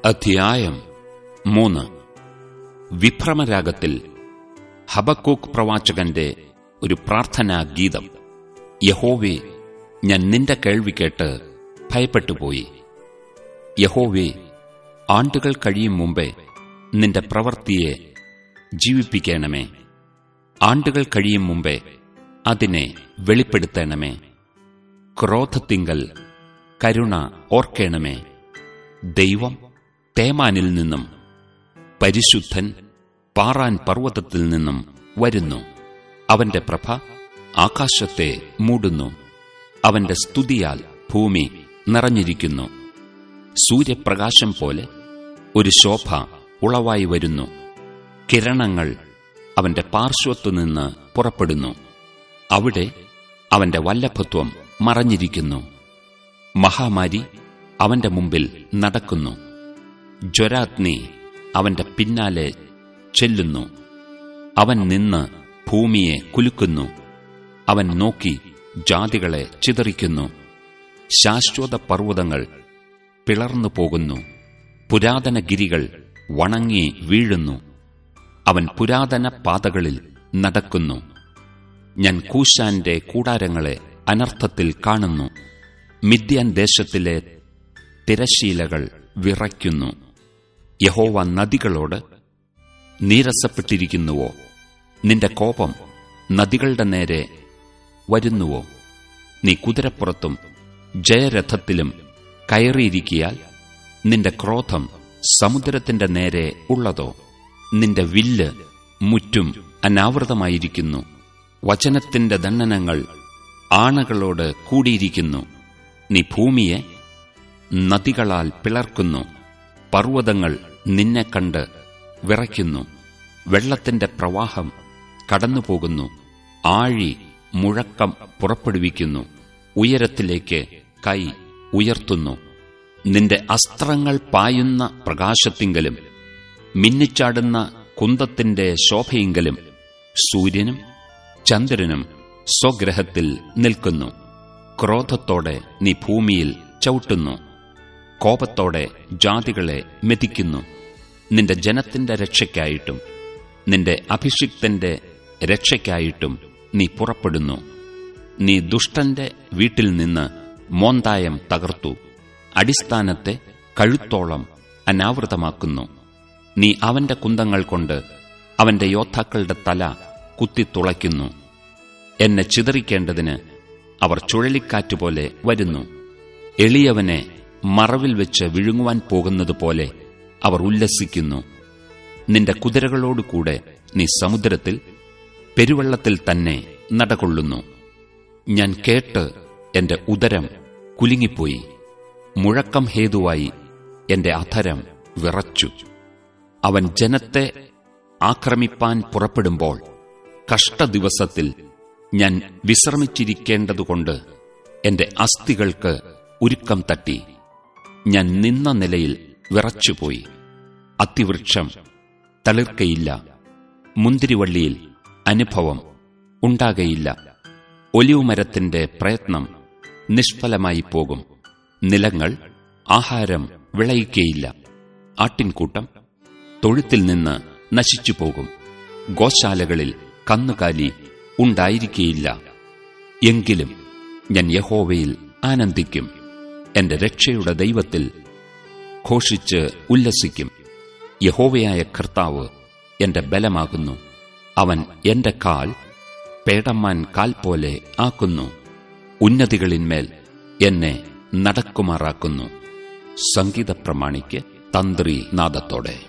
അധ്യായം മൂന്ന് വിഭ്രമരാഗത്തിൽ ഹബക്കൂക്ക് പ്രവാചകന്റെ ഒരു പ്രാർത്ഥനാ ഗീതം യഹോവേ ഞാൻ നിന്റെ കേൾവി കേട്ട് ഭയപ്പെട്ടുപോയി യഹോവേ ആണ്ടുകൾ കഴിയും മുമ്പേ നിന്റെ പ്രവൃത്തിയെ ജീവിപ്പിക്കണമേ ആണ്ടുകൾ കഴിയും മുമ്പേ അതിനെ വെളിപ്പെടുത്തണമേ ക്രോധത്തിങ്കൽ കരുണ ഓർക്കേണമേ ദൈവം തേമാനിൽ നിന്നും പരിശുദ്ധൻ പാറാൻ പർവ്വതത്തിൽ നിന്നും വരുന്നു അവന്റെ പ്രഭ ആകാശത്തെ മൂടുന്നു അവന്റെ സ്തുതിയാൽ ഭൂമി നിറഞ്ഞിരിക്കുന്നു സൂര്യപ്രകാശം പോലെ ഒരു ശോഭ ഉളവായി വരുന്നു കിരണങ്ങൾ അവന്റെ പാർശ്വത്തുനിന്ന് പുറപ്പെടുന്നു അവിടെ അവന്റെ വല്ലഭത്വം മറഞ്ഞിരിക്കുന്നു മഹാമാരി അവന്റെ മുമ്പിൽ നടക്കുന്നു ജ്വരാഗ്നി അവന്റെ പിന്നാലെ ചെല്ലുന്നു അവൻ നിന്ന് ഭൂമിയെ കുലുക്കുന്നു അവൻ നോക്കി ജാതികളെ ചിതറിക്കുന്നു ശാശ്വത പർവ്വതങ്ങൾ പിളർന്നു പോകുന്നു പുരാതന ഗിരികൾ വണങ്ങി വീഴുന്നു അവൻ പുരാതന പാതകളിൽ നടക്കുന്നു ഞാൻ കൂശാന്റെ കൂടാരങ്ങളെ അനർത്ഥത്തിൽ കാണുന്നു മിഥ്യാൻ ദേശത്തിലെ തിരശീലകൾ വിറയ്ക്കുന്നു യഹോവ നദികളോട് നീരസപ്പെട്ടിരിക്കുന്നുവോ നിന്റെ കോപം നദികളുടെ നേരെ വരുന്നുവോ നീ കുതിരപ്പുറത്തും ജയരഥത്തിലും കയറിയിരിക്കിയാൽ നിന്റെ ക്രോധം സമുദ്രത്തിന്റെ നേരെ ഉള്ളതോ നിന്റെ വില്ല് മുറ്റും അനാവൃതമായിരിക്കുന്നു വചനത്തിന്റെ ദണ്ഡനങ്ങൾ ആണകളോട് കൂടിയിരിക്കുന്നു നീ ഭൂമിയെ നദികളാൽ പിളർക്കുന്നു പർവ്വതങ്ങൾ നിന്നെ കണ്ട് വിറയ്ക്കുന്നു വെള്ളത്തിന്റെ പ്രവാഹം കടന്നുപോകുന്നു ആഴി മുഴക്കം പുറപ്പെടുവിക്കുന്നു ഉയരത്തിലേക്ക് കൈ ഉയർത്തുന്നു നിന്റെ അസ്ത്രങ്ങൾ പായുന്ന പ്രകാശത്തിങ്കലും മിന്നിച്ചാടുന്ന കുന്തത്തിന്റെ ശോഭയെങ്കിലും സൂര്യനും ചന്ദ്രനും സ്വഗ്രഹത്തിൽ നിൽക്കുന്നു ക്രോധത്തോടെ നീ ഭൂമിയിൽ ചവിട്ടുന്നു കോപത്തോടെ ജാതികളെ മെതിക്കുന്നു നിന്റെ ജനത്തിന്റെ രക്ഷയ്ക്കായിട്ടും നിന്റെ അഭിഷിക്തന്റെ രക്ഷയ്ക്കായിട്ടും നീ പുറപ്പെടുന്നു നീ ദുഷ്ടന്റെ വീട്ടിൽ നിന്ന് മോന്തായം തകർത്തു അടിസ്ഥാനത്തെ കഴുത്തോളം അനാവൃതമാക്കുന്നു നീ അവന്റെ കുന്തങ്ങൾ കൊണ്ട് അവന്റെ യോദ്ധാക്കളുടെ തല കുത്തിത്തുളയ്ക്കുന്നു എന്നെ ചിതറിക്കേണ്ടതിന് അവർ ചുഴലിക്കാറ്റുപോലെ വരുന്നു എളിയവനെ മറവിൽ വെച്ച് വിഴുങ്ങുവാൻ പോകുന്നതുപോലെ അവർ ഉല്ലസിക്കുന്നു നിന്റെ കുതിരകളോടുകൂടെ നീ സമുദ്രത്തിൽ പെരുവെള്ളത്തിൽ തന്നെ നടകൊള്ളുന്നു ഞാൻ കേട്ട് എന്റെ ഉദരം കുലുങ്ങിപ്പോയി മുഴക്കം ഹേതുവായി എന്റെ അധരം വിറച്ചു അവൻ ജനത്തെ ആക്രമിപ്പാൻ പുറപ്പെടുമ്പോൾ കഷ്ടദിവസത്തിൽ ഞാൻ വിശ്രമിച്ചിരിക്കേണ്ടതുകൊണ്ട് എന്റെ അസ്ഥികൾക്ക് ഉരുക്കം തട്ടി ഞാൻ നിന്ന നിലയിൽ വിറച്ചുപോയി അത്തിവൃക്ഷം തളിർക്കയില്ല മുന്തിരിവള്ളിയിൽ അനുഭവം ഉണ്ടാകയില്ല ഒലിവുമരത്തിന്റെ പ്രയത്നം നിഷ്ഫലമായി പോകും നിലങ്ങൾ ആഹാരം വിളയിക്കയില്ല ആട്ടിൻകൂട്ടം തൊഴുത്തിൽ നിന്ന് നശിച്ചുപോകും ഗോശാലകളിൽ കന്നുകാലി ഉണ്ടായിരിക്കയില്ല എങ്കിലും ഞാൻ യഹോവയിൽ ആനന്ദിക്കും എന്റെ രക്ഷയുടെ ദൈവത്തിൽ ഘോഷിച്ച് ഉല്ലസിക്കും യഹോവയായ കർത്താവ് എന്റെ ബലമാകുന്നു അവൻ എന്റെ കാൽ പേടമ്മാൻ കാൽ പോലെ ആക്കുന്നു ഉന്നതികളിന്മേൽ എന്നെ നടക്കുമാറാക്കുന്നു സംഗീത പ്രമാണിക്ക് തന്ത്രി നാദത്തോടെ